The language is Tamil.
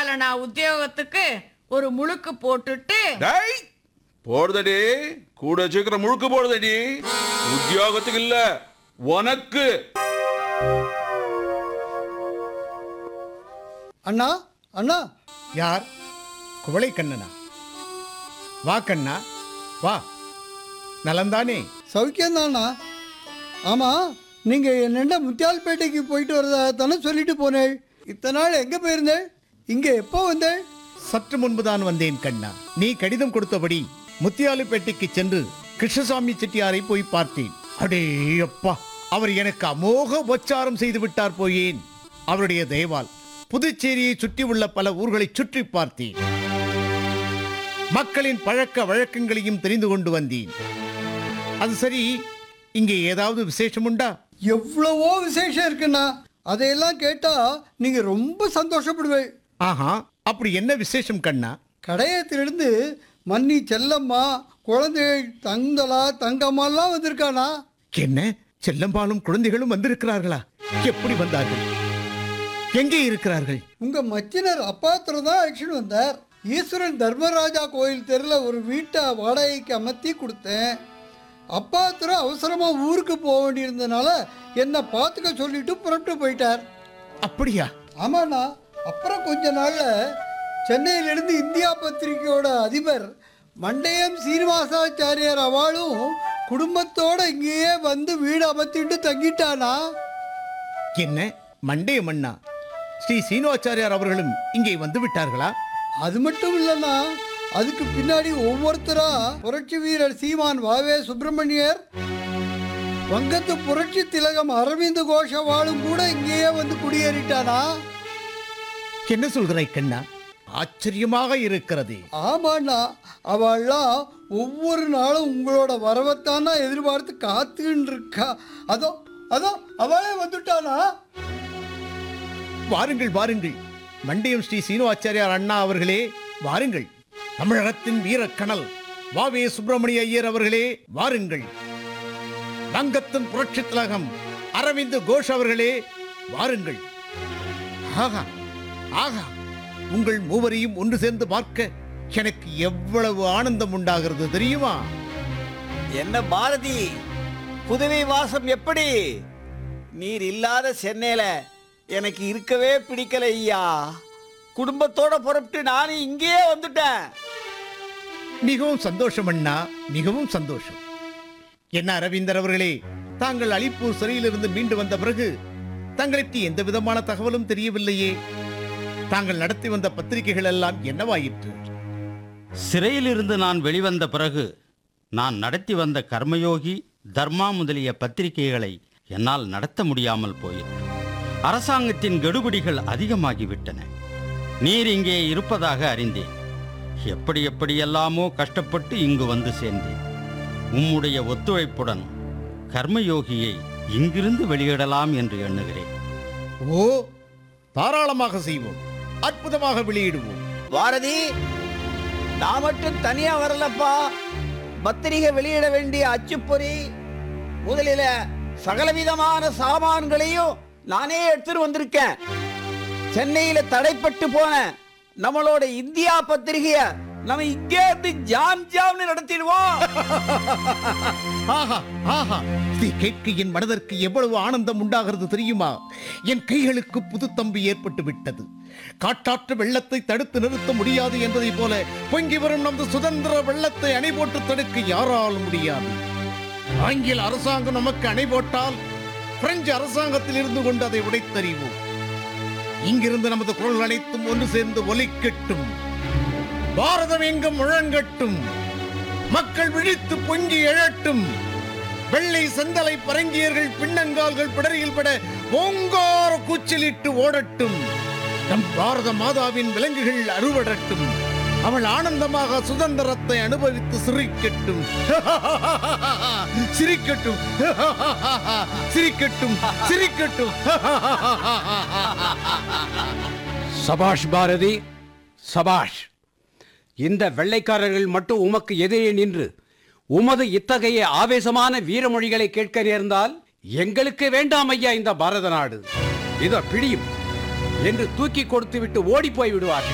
பாலனா உத்தியோகத்துக்கு ஒரு முழுக்கு போட்டுட்டு டேய் போடுதடி கூட சீக்கிரம் முழுக்கு போடுதடி உத்தியோகத்துக்கு இல்ல உனக்கு அண்ணா அண்ணா யார் குவளை கண்ணனா வா கண்ணா வா நலந்தானே சௌக்கியம்தாண்ணா ஆமாம் நீங்கள் என்னென்ன முத்தியால்பேட்டைக்கு போயிட்டு வரதா தானே சொல்லிட்டு போனேள் இத்தனை நாள் எங்கே போயிருந்தேள் இங்கே எப்போ வந்தேள் சற்று முன்புதான் வந்தேன் கண்ணா நீ கடிதம் கொடுத்தபடி முத்தியாலுப்பேட்டைக்கு சென்று கிருஷ்ணசாமி செட்டியாரை போய் பார்த்தேன் அடே அப்பா அவர் எனக்கு அமோக உபச்சாரம் செய்து விட்டார் போயேன் அவருடைய தயவால் புதுச்சேரியை சுற்றியுள்ள பல ஊர்களை சுற்றி பார்த்தேன் மக்களின் பழக்க வழக்கங்களையும் தெரிந்து கொண்டு வந்தேன் அது சரி இங்கே ஏதாவது விசேஷம் உண்டா எவ்வளவோ விசேஷம் இருக்குண்ணா அதையெல்லாம் கேட்டால் நீங்கள் ரொம்ப சந்தோஷப்படுவேள் ஆஹா அப்படி என்ன விசேஷம் கண்ணா கடையத்திலிருந்து மன்னி செல்லம்மா குழந்தைகள் தங்கலா தங்கம்மாலாம் வந்திருக்கானா என்ன செல்லம்பாலும் குழந்தைகளும் வந்திருக்கிறார்களா எப்படி வந்தார்கள் எங்கே இருக்கிறார்கள் உங்க மச்சினர் அப்பாத்திரம் தான் ஆக்ஷன் வந்தார் ஈஸ்வரன் தர்மராஜா கோயில் தெருவில் ஒரு வீட்டை வாடகைக்கு அமர்த்தி கொடுத்தேன் அப்பாத்திரம் அவசரமா ஊருக்கு போக வேண்டியிருந்தனால என்னை பார்த்துக்க சொல்லிட்டு புறப்பட்டு போயிட்டார் அப்படியா ஆமாண்ணா அப்புறம் கொஞ்ச நாள்ல சென்னையிலிருந்து இந்தியா பத்திரிகையோட அதிபர் மண்டையம் சீனிவாசாச்சாரியார் அவளும் குடும்பத்தோட இங்கேயே வந்து வீடு அமர்த்திட்டு தங்கிட்டானா என்ன மண்டே மன்னா ஸ்ரீ சீனிவாச்சாரியார் அவர்களும் இங்கே வந்து விட்டார்களா அது மட்டும் இல்லைண்ணா அதுக்கு பின்னாடி ஒவ்வொருத்தரா புரட்சி வீரர் சீமான் வாவே சுப்பிரமணியர் வங்கத்து புரட்சி திலகம் அரவிந்த் கோஷவாலும் கூட இங்கேயே வந்து குடியேறிட்டானா என்ன சொல்கிறாய் கண்ணா ஆச்சரியமாக இருக்கிறது ஆமாண்ணா அவள்லாம் ஒவ்வொரு நாளும் உங்களோட வரவைத்தானா எதிர்பார்த்து காத்துக்கிட்டு இருக்கா அதோ அதோ அவளே வந்துட்டானா வாருங்கள் வாருங்கள் மண்டியம் ஸ்ரீ சீனிவாச்சாரியார் அண்ணா அவர்களே வாருங்கள் தமிழகத்தின் வீரக்கணல் வாவே சுப்பிரமணிய ஐயர் அவர்களே வாருங்கள் வங்கத்தின் புரட்சி திலகம் அரவிந்த் கோஷ் அவர்களே வாருங்கள் ஆகா ஆகா உங்கள் மூவரையும் ஒன்று சேர்ந்து பார்க்க எனக்கு எவ்வளவு ஆனந்தம் உண்டாகிறது தெரியுமா என்ன பாரதி புதுவை வாசம் எப்படி நீர் இல்லாத சென்னையில எனக்கு இருக்கவே பிடிக்கல ஐயா குடும்பத்தோட புறப்பட்டு நானும் இங்கேயே வந்துட்டேன் மிகவும் சந்தோஷம் அண்ணா மிகவும் சந்தோஷம் என்ன அரவிந்தர் அவர்களே தாங்கள் அலிப்பூர் சிறையிலிருந்து மீண்டு வந்த பிறகு தங்களுக்கு எந்த விதமான தகவலும் தெரியவில்லையே தாங்கள் நடத்தி வந்த பத்திரிகைகள் எல்லாம் என்னவாயிற்று சிறையிலிருந்து நான் வெளிவந்த பிறகு நான் நடத்தி வந்த கர்மயோகி தர்மா முதலிய பத்திரிகைகளை என்னால் நடத்த முடியாமல் போயிற்று அரசாங்கத்தின் கெடுபிடிகள் அதிகமாகிவிட்டன நீர் இங்கே இருப்பதாக அறிந்தேன் எப்படி எப்படியெல்லாமோ கஷ்டப்பட்டு இங்கு வந்து சேர்ந்தேன் உம்முடைய ஒத்துழைப்புடன் கர்மயோகியை இங்கிருந்து வெளியிடலாம் என்று எண்ணுகிறேன் ஓ தாராளமாக செய்வோம் அற்புதமாக வெளியிடுவோம் பாரதி நான் மட்டும் தனியா வரலப்பா பத்திரிகை வெளியிட வேண்டிய அச்சுப்பொறி முதலில சகலவிதமான சாமான்களையும் நானே எடுத்துட்டு வந்திருக்கேன் சென்னையில தடைப்பட்டு போன நம்மளோட இந்தியா பத்திரிகைய நம்ம இங்கே இருந்து ஜாம் ஜாம்னு நடத்திடுவோம் ஆஹா ஆஹா இதை கேட்க என் மனதிற்கு எவ்வளவு ஆனந்தம் உண்டாகிறது தெரியுமா என் கைகளுக்கு புது தம்பி ஏற்பட்டு விட்டது காட்டாற்று வெள்ளத்தை தடுத்து நிறுத்த முடியாது என்பதைப் போல பொங்கி வரும் நமது சுதந்திர வெள்ளத்தை அணை போட்டு தடுக்க யாராலும் முடியாது ஆங்கில அரசாங்கம் நமக்கு அணை போட்டால் பிரெஞ்சு அரசாங்கத்தில் இருந்து கொண்டு அதை உடைத்தறிவோம் இங்கிருந்து நமது குரல் அனைத்தும் ஒன்று சேர்ந்து ஒலிக்கட்டும் பாரதம் எங்கும் முழங்கட்டும் மக்கள் விழித்து பொங்கி எழட்டும் வெள்ளை செந்தலை பரங்கியர்கள் பின்னங்கால்கள் பிடரியில் பட ஓங்கார கூச்சலிட்டு ஓடட்டும் நம் பாரத மாதாவின் விலங்குகள் அறுவடட்டும் அவள் ஆனந்தமாக சுதந்திரத்தை அனுபவித்து சிரிக்கட்டும் சிரிக்கட்டும் சிரிக்கட்டும் சிரிக்கட்டும் சபாஷ் பாரதி சபாஷ் இந்த வெள்ளைக்காரர்கள் மட்டும் உமக்கு எதிரே நின்று உமது இத்தகைய ஆவேசமான வீரமொழிகளை கேட்க நேர்ந்தால் எங்களுக்கு வேண்டாம் ஐயா இந்த பாரத நாடு இதோ பிடியும் என்று தூக்கி கொடுத்து விட்டு ஓடி போய் விடுவார்கள்